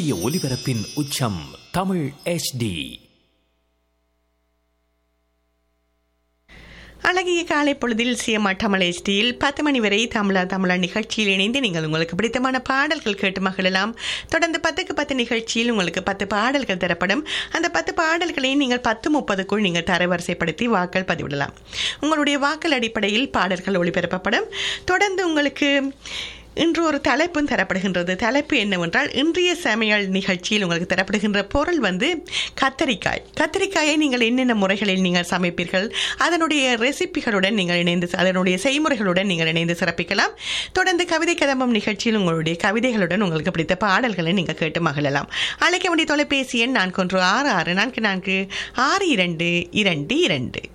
சூரிய ஒளிபரப்பின் உச்சம் தமிழ் HD அழகிய காலை பொழுதில் சிஎம்ஆ தமிழ் எஸ்டியில் பத்து மணி வரை தமிழா தமிழா நிகழ்ச்சியில் இணைந்து நீங்கள் உங்களுக்கு பிடித்தமான பாடல்கள் கேட்டு மகிழலாம் தொடர்ந்து பத்துக்கு பத்து நிகழ்ச்சியில் உங்களுக்கு பத்து பாடல்கள் தரப்படும் அந்த பத்து பாடல்களையும் நீங்கள் பத்து முப்பதுக்குள் நீங்கள் தரவரிசைப்படுத்தி வாக்கள் பதிவிடலாம் உங்களுடைய வாக்கள் அடிப்படையில் பாடல்கள் ஒளிபரப்பப்படும் தொடர்ந்து உங்களுக்கு இன்று ஒரு தலைப்பும் தரப்படுகின்றது தலைப்பு என்னவென்றால் இன்றைய சமையல் நிகழ்ச்சியில் உங்களுக்கு தரப்படுகின்ற பொருள் வந்து கத்தரிக்காய் கத்தரிக்காயை நீங்கள் என்னென்ன முறைகளில் நீங்கள் சமைப்பீர்கள் அதனுடைய ரெசிபிகளுடன் நீங்கள் இணைந்து அதனுடைய செய்முறைகளுடன் நீங்கள் இணைந்து சிறப்பிக்கலாம் தொடர்ந்து கவிதை கதம்பம் நிகழ்ச்சியில் உங்களுடைய கவிதைகளுடன் உங்களுக்கு பிடித்த பாடல்களை நீங்கள் கேட்டு மகிழலாம் அழைக்க வேண்டிய தொலைபேசி எண் நான்கு ஒன்று ஆறு ஆறு நான்கு நான்கு ஆறு இரண்டு இரண்டு இரண்டு